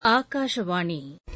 ஆகாஷவாணி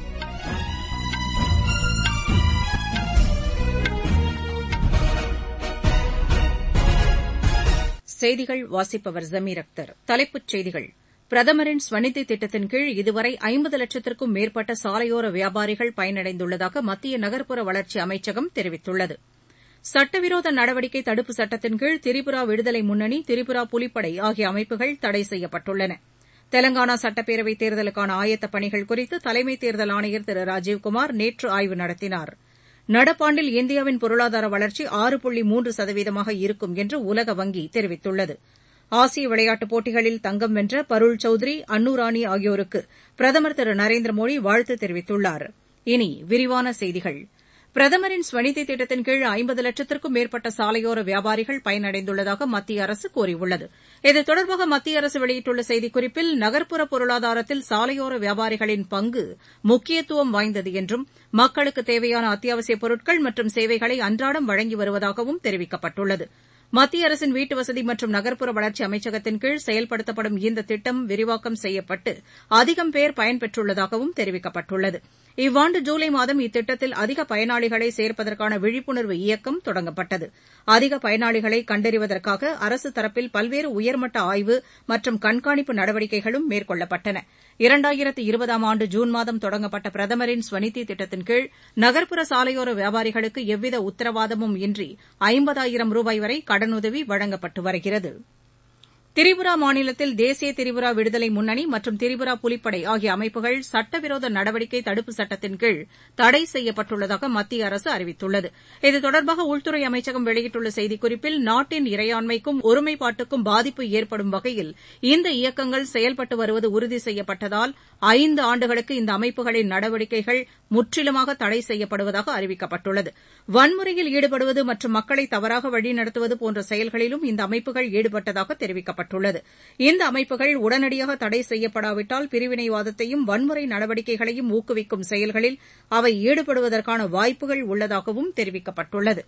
செய்திகள் வாசிப்பவர் ஜமீர் அக்தர் தலைப்புச் செய்திகள் பிரதமரின் ஸ்வநிதி திட்டத்தின் கீழ் இதுவரை ஐம்பது லட்சத்திற்கும் மேற்பட்ட சாலையோர வியாபாரிகள் பயனடைந்துள்ளதாக மத்திய நகர்ப்புற வளர்ச்சி அமைச்சகம் தெரிவித்துள்ளது சட்டவிரோத நடவடிக்கை தடுப்பு சட்டத்தின் கீழ் திரிபுரா விடுதலை முன்னணி திரிபுரா புலிப்படை ஆகிய அமைப்புகள் தடை செய்யப்பட்டுள்ளன தெலங்கானா சட்டப்பேரவைத் தேர்தலுக்கான ஆயத்தப் பணிகள் குறித்து தலைமை தேர்தல் ஆணையர் திரு ராஜீவ்குமார் நேற்று ஆய்வு நடத்தினார் நடப்பாண்டில் இந்தியாவின் பொருளாதார வளர்ச்சி ஆறு புள்ளி மூன்று சதவீதமாக இருக்கும் என்று உலக வங்கி தெரிவித்துள்ளது ஆசிய விளையாட்டுப் போட்டிகளில் தங்கம் வென்ற பருள் சௌத்ரி அன்னு ராணி ஆகியோருக்கு பிரதமர் திரு நரேந்திர மோடி வாழ்த்து தெரிவித்துள்ளார் இனி விரிவான செய்திகள் பிரதமரின் ஸ்வநிதி திட்டத்தின் கீழ் ஐம்பது லட்சத்திற்கும் மேற்பட்ட சாலையோர வியாபாரிகள் பயனடைந்துள்ளதாக மத்திய அரசு கூறியுள்ளது இது தொடர்பாக மத்திய அரசு வெளியிட்டுள்ள செய்திக்குறிப்பில் நகர்ப்புற பொருளாதாரத்தில் சாலையோர வியாபாரிகளின் பங்கு முக்கியத்துவம் வாய்ந்தது என்றும் மக்களுக்கு தேவையான அத்தியாவசியப் பொருட்கள் மற்றும் சேவைகளை அன்றாடம் வழங்கி வருவதாகவும் தெரிவிக்கப்பட்டுள்ளது மத்திய அரசின் வீட்டுவசதி மற்றும் நகர்ப்புற வளர்ச்சி அமைச்சகத்தின் கீழ் செயல்படுத்தப்படும் இந்த திட்டம் விரிவாக்கம் செய்யப்பட்டு அதிகம் பேர் பயன்பெற்றுள்ளதாகவும் தெரிவிக்கப்பட்டுள்ளது இவ்வாண்டு ஜூலை மாதம் இத்திட்டத்தில் அதிக பயனாளிகளை சேர்ப்பதற்கான விழிப்புணர்வு இயக்கம் தொடங்கப்பட்டது அதிக பயனாளிகளை கண்டறிவதற்காக அரசு தரப்பில் பல்வேறு உயர்மட்ட ஆய்வு மற்றும் கண்காணிப்பு நடவடிக்கைகளும் மேற்கொள்ளப்பட்டன இரண்டாயிரத்து இருபதாம் ஆண்டு ஜூன் மாதம் தொடங்கப்பட்ட பிரதமரின் ஸ்வநிதி திட்டத்தின் கீழ் நகர்ப்புற சாலையோர வியாபாரிகளுக்கு எவ்வித உத்தரவாதமும் இன்றி ஐம்பதாயிரம் ரூபாய் வரை கடனுதவி வழங்கப்பட்டு வருகிறது திரிபுரா மாநிலத்தில் தேசிய திரிபுரா விடுதலை முன்னணி மற்றும் திரிபுரா புலிப்படை ஆகிய அமைப்புகள் சட்டவிரோத நடவடிக்கை தடுப்பு சட்டத்தின் கீழ் தடை செய்யப்பட்டுள்ளதாக மத்திய அரசு அறிவித்துள்ளது இது தொடர்பாக உள்துறை அமைச்சகம் வெளியிட்டுள்ள செய்திக்குறிப்பில் நாட்டின் இறையாண்மைக்கும் ஒருமைப்பாட்டுக்கும் பாதிப்பு ஏற்படும் வகையில் இந்த இயக்கங்கள் செயல்பட்டு வருவது உறுதி செய்யப்பட்டதால் ஐந்து ஆண்டுகளுக்கு இந்த அமைப்புகளின் நடவடிக்கைகள் முற்றிலுமாக தடை செய்யப்படுவதாக அறிவிக்கப்பட்டுள்ளது வன்முறையில் ஈடுபடுவது மற்றும் மக்களை தவறாக வழிநடத்துவது போன்ற செயல்களிலும் இந்த அமைப்புகள் ஈடுபட்டதாக தெரிவிக்கப்பட்டுள்ளது தெரிவிக்கப்பட்டுள்ளது இந்த அமைப்புகள் உடனடியாக தடை செய்யப்படாவிட்டால் பிரிவினைவாதத்தையும் வன்முறை நடவடிக்கைகளையும் ஊக்குவிக்கும் செயல்களில் அவை ஈடுபடுவதற்கான வாய்ப்புகள் உள்ளதாகவும் தெரிவிக்கப்பட்டுள்ளது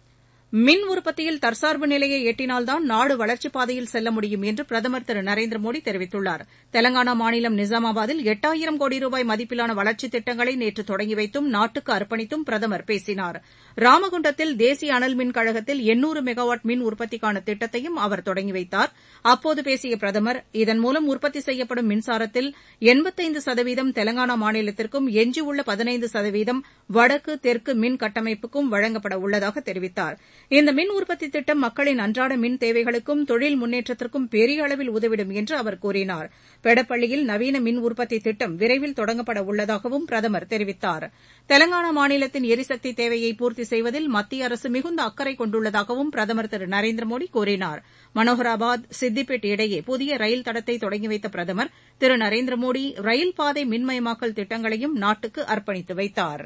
மின் உற்பத்தியில் தற்சார்பு நிலையை எட்டினால்தான் நாடு வளர்ச்சிப் பாதையில் செல்ல முடியும் என்று பிரதமர் திரு நரேந்திர மோடி தெரிவித்துள்ளார் தெலங்கானா மாநிலம் நிஜாமாபாத்தில் எட்டாயிரம் கோடி ரூபாய் மதிப்பிலான வளர்ச்சித் திட்டங்களை நேற்று தொடங்கி வைத்தும் நாட்டுக்கு அர்ப்பணித்தும் பிரதமர் பேசினார் ராமகுண்டத்தில் தேசிய அனல் மின் கழகத்தில் எண்ணூறு மெகாவாட் மின் உற்பத்திக்கான திட்டத்தையும் அவர் தொடங்கி வைத்தார் அப்போது பேசிய பிரதமர் இதன் மூலம் உற்பத்தி செய்யப்படும் மின்சாரத்தில் எண்பத்தைந்து சதவீதம் தெலங்கானா மாநிலத்திற்கும் எஞ்சியுள்ள பதினைந்து சதவீதம் வடக்கு தெற்கு மின் கட்டமைப்புக்கும் வழங்கப்பட உள்ளதாக தெரிவித்தார் இந்த மின் உற்பத்தி திட்டம் மக்களின் அன்றாட மின் தேவைகளுக்கும் தொழில் முன்னேற்றத்திற்கும் பெரிய அளவில் உதவிடும் என்று அவர் கூறினார் பெடப்பள்ளியில் நவீன மின் உற்பத்தி திட்டம் விரைவில் தொடங்கப்பட உள்ளதாகவும் பிரதமர் தெரிவித்தார் தெலங்கானா மாநிலத்தின் எரிசக்தி தேவையை பூர்த்தி செய்வதில் மத்திய அரசு மிகுந்த அக்கறை கொண்டுள்ளதாகவும் பிரதமர் திரு நரேந்திர மோடி கூறினார் மனோகராபாத் சித்திபேட் இடையே புதிய ரயில் தடத்தை தொடங்கி வைத்த பிரதமர் திரு நரேந்திர மோடி ரயில் பாதை மின்மயமாக்கல் திட்டங்களையும் நாட்டுக்கு அர்ப்பணித்து வைத்தாா்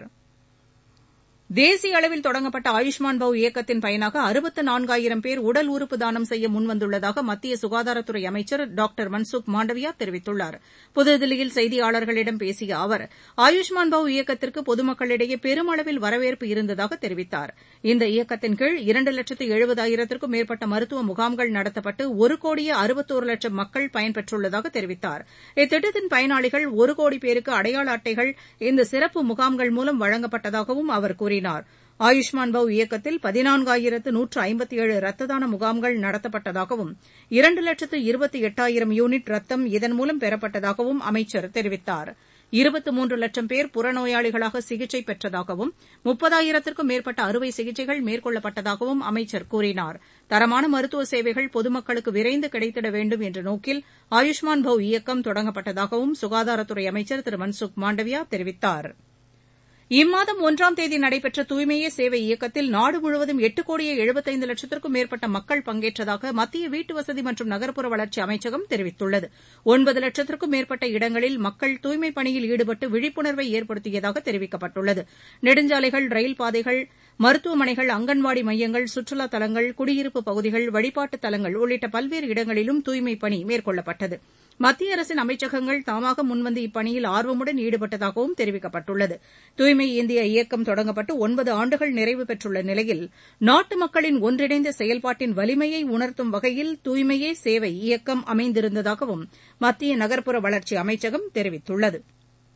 தேசிய அளவில் தொடங்கப்பட்ட ஆயுஷ்மான் பவ் இயக்கத்தின் பயனாக அறுபத்து நான்காயிரம் பேர் உடல் உறுப்பு தானம் செய்ய முன்வந்துள்ளதாக மத்திய சுகாதாரத்துறை அமைச்சர் டாக்டர் மன்சுக் மாண்டவியா தெரிவித்துள்ளார் புதுதில்லியில் செய்தியாளர்களிடம் பேசிய அவர் ஆயுஷ்மான் பவ் இயக்கத்திற்கு பொதுமக்களிடையே பெருமளவில் வரவேற்பு இருந்ததாக தெரிவித்தார் இந்த இயக்கத்தின் கீழ் இரண்டு லட்சத்து எழுபதாயிரத்திற்கும் மேற்பட்ட மருத்துவ முகாம்கள் நடத்தப்பட்டு ஒரு கோடியே அறுபத்தோரு லட்சம் மக்கள் பயன்பெற்றுள்ளதாக தெரிவித்தார் இத்திட்டத்தின் பயனாளிகள் ஒரு கோடி பேருக்கு அடையாள அட்டைகள் இந்த சிறப்பு முகாம்கள் மூலம் வழங்கப்பட்டதாகவும் அவர் கூறினார் கூறினார் ஆயுஷ்மான் பவ் இயக்கத்தில் பதினான்காயிரத்து நூற்று ஐம்பத்தி ஏழு ரத்த தான முகாம்கள் நடத்தப்பட்டதாகவும் இரண்டு லட்சத்து இருபத்தி எட்டாயிரம் யூனிட் ரத்தம் இதன் மூலம் பெறப்பட்டதாகவும் அமைச்சர் தெரிவித்தார் இருபத்து மூன்று லட்சம் பேர் புறநோயாளிகளாக சிகிச்சை பெற்றதாகவும் முப்பதாயிரத்திற்கும் மேற்பட்ட அறுவை சிகிச்சைகள் மேற்கொள்ளப்பட்டதாகவும் அமைச்சர் கூறினார் தரமான மருத்துவ சேவைகள் பொதுமக்களுக்கு விரைந்து கிடைத்திட வேண்டும் என்ற நோக்கில் ஆயுஷ்மான் பவ் இயக்கம் தொடங்கப்பட்டதாகவும் சுகாதாரத்துறை அமைச்சர் திரு மன்சுக் மாண்டவியா தெரிவித்தாா் இம்மாதம் ஒன்றாம் தேதி நடைபெற்ற தூய்மையே சேவை இயக்கத்தில் நாடு முழுவதும் எட்டு கோடியே எழுபத்தைந்து லட்சத்திற்கும் மேற்பட்ட மக்கள் பங்கேற்றதாக மத்திய வீட்டுவசதி மற்றும் நகர்ப்புற வளர்ச்சி அமைச்சகம் தெரிவித்துள்ளது ஒன்பது லட்சத்திற்கும் மேற்பட்ட இடங்களில் மக்கள் தூய்மைப் பணியில் ஈடுபட்டு விழிப்புணர்வை ஏற்படுத்தியதாக தெரிவிக்கப்பட்டுள்ளது நெடுஞ்சாலைகள் ரயில் பாதைகள் மருத்துவமனைகள் அங்கன்வாடி மையங்கள் சுற்றுலா தலங்கள் குடியிருப்பு பகுதிகள் வழிபாட்டு தலங்கள் உள்ளிட்ட பல்வேறு இடங்களிலும் தூய்மைப் பணி மேற்கொள்ளப்பட்டது மத்திய அரசின் அமைச்சகங்கள் தாமாக முன்வந்து இப்பணியில் ஆர்வமுடன் ஈடுபட்டதாகவும் தெரிவிக்கப்பட்டுள்ளது தூய்மை இந்தியா இயக்கம் தொடங்கப்பட்டு ஒன்பது ஆண்டுகள் நிறைவு பெற்றுள்ள நிலையில் நாட்டு மக்களின் ஒன்றிணைந்த செயல்பாட்டின் வலிமையை உணர்த்தும் வகையில் தூய்மையே சேவை இயக்கம் அமைந்திருந்ததாகவும் மத்திய நகர்ப்புற வளர்ச்சி அமைச்சகம் தெரிவித்துள்ளது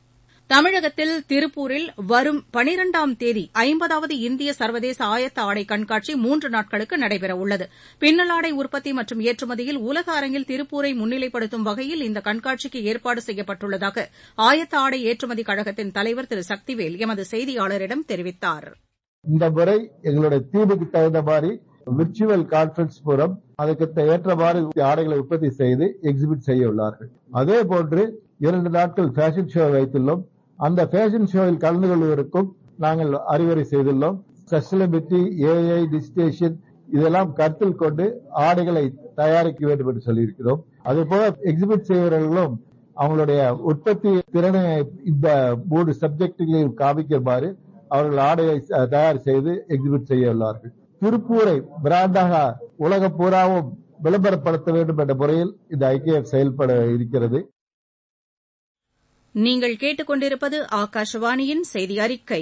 தமிழகத்தில் திருப்பூரில் வரும் பனிரெண்டாம் தேதி ஐம்பதாவது இந்திய சர்வதேச ஆயத்த ஆடை கண்காட்சி மூன்று நாட்களுக்கு நடைபெறவுள்ளது பின்னலாடை உற்பத்தி மற்றும் ஏற்றுமதியில் உலக அரங்கில் திருப்பூரை முன்னிலைப்படுத்தும் வகையில் இந்த கண்காட்சிக்கு ஏற்பாடு செய்யப்பட்டுள்ளதாக ஆயத்த ஆடை ஏற்றுமதி கழகத்தின் தலைவர் திரு சக்திவேல் எமது செய்தியாளரிடம் தெரிவித்தார் இந்த முறை எங்களுடைய தீமுக்கு தகுந்த மாதிரி விர்ச்சுவல் கான்பரன்ஸ் மூலம் அதுக்கு ஏற்றவாறு ஆடைகளை உற்பத்தி செய்து எக்ஸிபிட் செய்ய உள்ளார்கள் அதே போன்று இரண்டு நாட்கள் ஃபேஷன் ஷோ வைத்துள்ளோம் அந்த ஃபேஷன் ஷோவில் கலந்து கொள்வதற்கும் நாங்கள் அறிவுரை செய்துள்ளோம் சஸ்டைனபிலிட்டி ஏஐ டிஜிட்டேஷன் இதெல்லாம் கருத்தில் கொண்டு ஆடைகளை தயாரிக்க வேண்டும் என்று சொல்லியிருக்கிறோம் அதுபோல எக்ஸிபிட் செய்வர்களும் அவங்களுடைய உற்பத்தி திறனை இந்த மூன்று சப்ஜெக்டுகளையும் காமிக்குமாறு அவர்கள் ஆடையை தயார் செய்து எக்ஸிபிட் செய்ய உள்ளார்கள் திருப்பூரை பிராண்டாக உலக பூராவும் விளம்பரப்படுத்த வேண்டும் என்ற முறையில் இந்த ஐக்கியம் செயல்பட இருக்கிறது நீங்கள் கேட்டுக்கொண்டிருப்பது ஆகாஷவாணியின் செய்தி அறிக்கை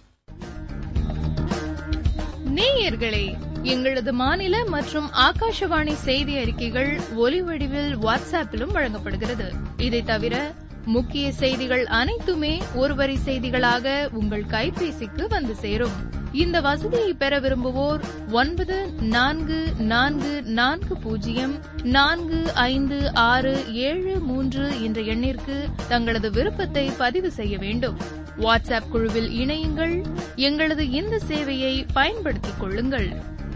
நேயர்களே எங்களது மாநில மற்றும் ஆகாஷவாணி செய்தி அறிக்கைகள் ஒலி வடிவில் வாட்ஸ்அப்பிலும் வழங்கப்படுகிறது இதை தவிர முக்கிய செய்திகள் அனைத்துமே ஒருவரி செய்திகளாக உங்கள் கைபேசிக்கு வந்து சேரும் இந்த வசதியை பெற விரும்புவோர் ஒன்பது நான்கு நான்கு நான்கு பூஜ்ஜியம் நான்கு ஐந்து ஆறு ஏழு மூன்று என்ற எண்ணிற்கு தங்களது விருப்பத்தை பதிவு செய்ய வேண்டும் வாட்ஸ்அப் குழுவில் இணையுங்கள் எங்களது இந்த சேவையை பயன்படுத்திக் கொள்ளுங்கள்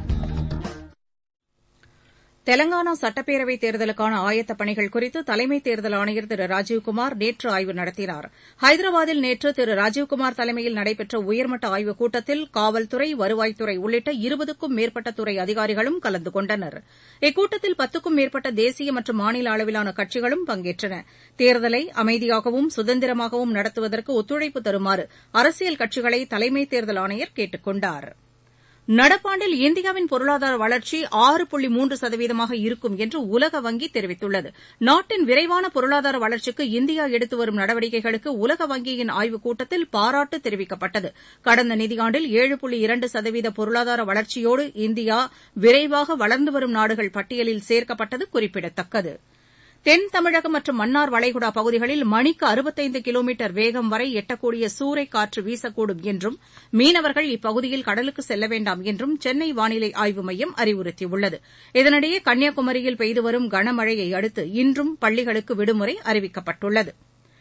தெலங்கானா சட்டப்பேரவைத் தேர்தலுக்கான ஆயத்தப் பணிகள் குறித்து தலைமை தேர்தல் ஆணையர் திரு ராஜீவ்குமார் நேற்று ஆய்வு நடத்தினார் ஹைதராபாத்தில் நேற்று திரு ராஜீவ்குமார் தலைமையில் நடைபெற்ற உயர்மட்ட ஆய்வுக் கூட்டத்தில் காவல்துறை வருவாய்த்துறை உள்ளிட்ட இருபதுக்கும் மேற்பட்ட துறை அதிகாரிகளும் கலந்து கொண்டனர் இக்கூட்டத்தில் பத்துக்கும் மேற்பட்ட தேசிய மற்றும் மாநில அளவிலான கட்சிகளும் பங்கேற்றன தேர்தலை அமைதியாகவும் சுதந்திரமாகவும் நடத்துவதற்கு ஒத்துழைப்பு தருமாறு அரசியல் கட்சிகளை தலைமை தேர்தல் ஆணையர் கேட்டுக் கொண்டாா் நடப்பாண்டில் இந்தியாவின் பொருளாதார வளர்ச்சி ஆறு புள்ளி மூன்று சதவீதமாக இருக்கும் என்று உலக வங்கி தெரிவித்துள்ளது நாட்டின் விரைவான பொருளாதார வளர்ச்சிக்கு இந்தியா எடுத்து வரும் நடவடிக்கைகளுக்கு உலக வங்கியின் ஆய்வுக் கூட்டத்தில் பாராட்டு தெரிவிக்கப்பட்டது கடந்த நிதியாண்டில் ஏழு புள்ளி இரண்டு சதவீத பொருளாதார வளர்ச்சியோடு இந்தியா விரைவாக வளர்ந்து வரும் நாடுகள் பட்டியலில் சேர்க்கப்பட்டது குறிப்பிடத்தக்கது தென் தமிழகம் மற்றும் மன்னார் வளைகுடா பகுதிகளில் மணிக்கு அறுபத்தைந்து கிலோமீட்டர் வேகம் வரை எட்டக்கூடிய சூறைக்காற்று வீசக்கூடும் என்றும் மீனவர்கள் இப்பகுதியில் கடலுக்கு செல்ல வேண்டாம் என்றும் சென்னை வானிலை ஆய்வு மையம் அறிவுறுத்தியுள்ளது இதனிடையே கன்னியாகுமரியில் பெய்து வரும் கனமழையை அடுத்து இன்றும் பள்ளிகளுக்கு விடுமுறை அறிவிக்கப்பட்டுள்ளது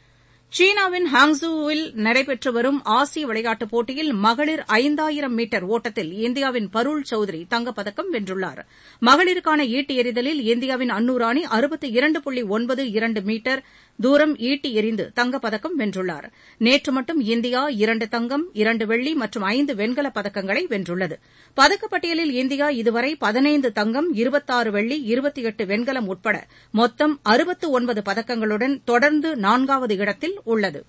சீனாவின் ஹாங்ஸுவில் நடைபெற்று வரும் ஆசிய விளையாட்டுப் போட்டியில் மகளிர் ஐந்தாயிரம் மீட்டர் ஓட்டத்தில் இந்தியாவின் பருள் சௌத்ரி தங்கப்பதக்கம் வென்றுள்ளார் மகளிருக்கான ஈட்டி எறிதலில் இந்தியாவின் அன்னு ராணி அறுபத்து இரண்டு புள்ளி ஒன்பது இரண்டு மீட்டர் தூரம் ஈட்டி எறிந்து தங்கப்பதக்கம் வென்றுள்ளார் நேற்று மட்டும் இந்தியா இரண்டு தங்கம் இரண்டு வெள்ளி மற்றும் ஐந்து வெண்கலப் பதக்கங்களை வென்றுள்ளது பதக்கப்பட்டியலில் இந்தியா இதுவரை பதினைந்து தங்கம் இருபத்தாறு வெள்ளி இருபத்தி எட்டு வெண்கலம் உட்பட மொத்தம் அறுபத்து ஒன்பது பதக்கங்களுடன் தொடர்ந்து நான்காவது இடத்தில் உள்ளது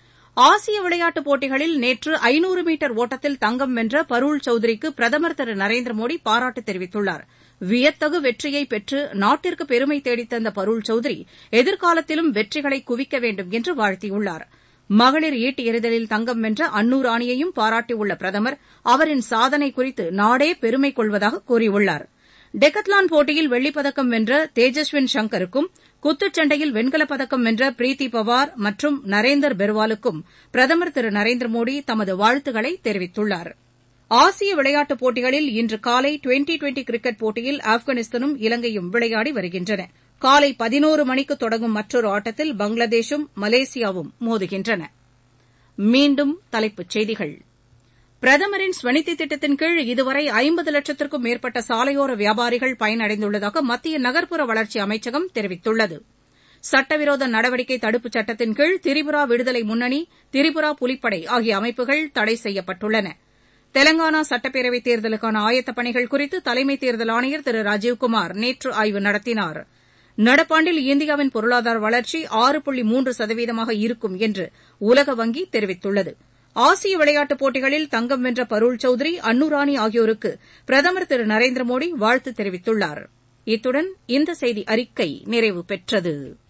ஆசிய விளையாட்டுப் போட்டிகளில் நேற்று ஐநூறு மீட்டர் ஓட்டத்தில் தங்கம் வென்ற பருள் சௌத்ரிக்கு பிரதமர் திரு நரேந்திர மோடி பாராட்டு தெரிவித்துள்ளார் வியத்தகு வெற்றியை பெற்று நாட்டிற்கு பெருமை தேடித்தந்த பருள் சௌத்ரி எதிர்காலத்திலும் வெற்றிகளை குவிக்க வேண்டும் என்று வாழ்த்தியுள்ளார் மகளிர் ஈட்டி எறிதலில் தங்கம் வென்ற அன்னு ராணியையும் பாராட்டியுள்ள பிரதமர் அவரின் சாதனை குறித்து நாடே பெருமை கொள்வதாக கூறியுள்ளார் டெக்கத்லான் போட்டியில் வெள்ளிப்பதக்கம் வென்ற தேஜஸ்வின் சங்கருக்கும் குத்துச்சண்டையில் வெண்கலப் பதக்கம் வென்ற பிரீத்தி பவார் மற்றும் நரேந்தர் பெர்வாலுக்கும் பிரதமர் திரு நரேந்திர மோடி தமது வாழ்த்துக்களை தெரிவித்துள்ளார் ஆசிய விளையாட்டுப் போட்டிகளில் இன்று காலை டுவெண்டி டுவெண்டி கிரிக்கெட் போட்டியில் ஆப்கானிஸ்தானும் இலங்கையும் விளையாடி வருகின்றன காலை பதினோரு மணிக்கு தொடங்கும் மற்றொரு ஆட்டத்தில் பங்களாதேஷும் மலேசியாவும் மோதுகின்றன மீண்டும் தலைப்புச் செய்திகள் பிரதமரின் ஸ்வநிதி திட்டத்தின் கீழ் இதுவரை ஐம்பது லட்சத்திற்கும் மேற்பட்ட சாலையோர வியாபாரிகள் பயனடைந்துள்ளதாக மத்திய நகர்ப்புற வளர்ச்சி அமைச்சகம் தெரிவித்துள்ளது சட்டவிரோத நடவடிக்கை தடுப்புச் சட்டத்தின் கீழ் திரிபுரா விடுதலை முன்னணி திரிபுரா புலிப்படை ஆகிய அமைப்புகள் தடை செய்யப்பட்டுள்ளன தெலங்கானா சட்டப்பேரவைத் தேர்தலுக்கான ஆயத்தப் பணிகள் குறித்து தலைமை தேர்தல் ஆணையர் திரு ராஜீவ்குமார் நேற்று ஆய்வு நடத்தினார் நடப்பாண்டில் இந்தியாவின் பொருளாதார வளர்ச்சி ஆறு புள்ளி மூன்று சதவீதமாக இருக்கும் என்று உலக வங்கி தெரிவித்துள்ளது ஆசிய விளையாட்டுப் போட்டிகளில் தங்கம் வென்ற பருள் சௌத்ரி அன்னு ராணி ஆகியோருக்கு பிரதமர் திரு நரேந்திர மோடி வாழ்த்து தெரிவித்துள்ளார் இத்துடன் இந்த செய்தி அறிக்கை நிறைவு பெற்றது